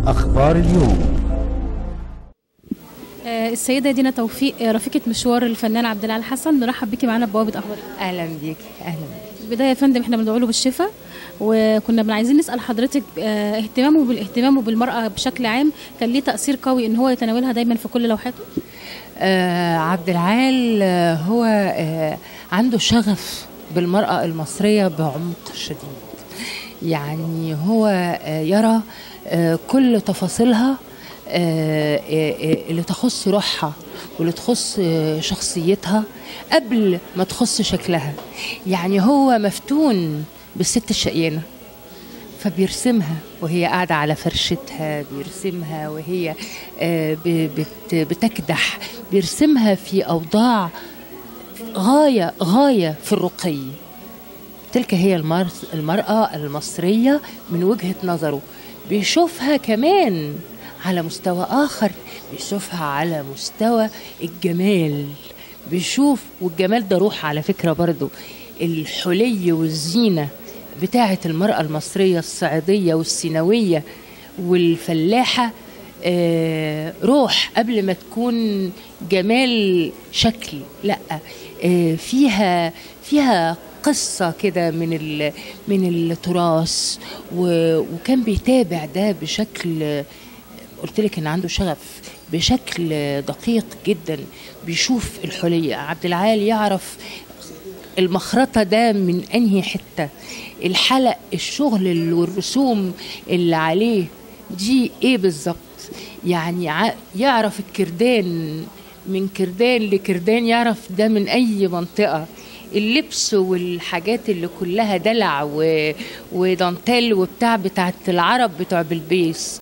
أخبار اليوم آه، السيدة دينا توفيق آه، رفيقة مشوار الفنان عبد العال حسن نرحب بيكي معانا ببوابة أخبار اهلا بيك اهلا بيك في البداية يا فندم احنا بندعو له بالشفاء وكنا بن عايزين نسأل حضرتك آه، اهتمامه بالاهتمام بالمرأة بشكل عام كان ليه تأثير قوي ان هو يتناولها دايما في كل لوحاته آه عبد العال آه هو آه عنده شغف بالمرأة المصرية بعمق شديد يعني هو آه يرى آه كل تفاصيلها آه، آه، آه، اللي تخص روحها واللي تخص آه، شخصيتها قبل ما تخص شكلها يعني هو مفتون بالست الشقيانه فبيرسمها وهي قاعدة على فرشتها بيرسمها وهي آه، ب- بت- بتكدح بيرسمها في أوضاع غاية غاية في الرقي تلك هي المرس- المرأة المصرية من وجهة نظره بيشوفها كمان على مستوى آخر بيشوفها على مستوى الجمال بيشوف والجمال ده روح على فكرة برضو الحلي والزينة بتاعة المرأة المصرية الصعيدية والسينوية والفلاحة آه، روح قبل ما تكون جمال شكل لا آه، فيها فيها قصة كده من ال- من التراث و- وكان بيتابع ده بشكل قلت لك ان عنده شغف بشكل دقيق جدا بيشوف الحلية عبد العال يعرف المخرطة ده من أنهي حتة الحلق الشغل اللي- والرسوم اللي عليه دي ايه بالظبط يعني ع- يعرف الكردان من كردان لكردان يعرف ده من أي منطقة اللبس والحاجات اللي كلها دلع و... ودانتيل وبتاع بتاعت العرب بتوع بلبيس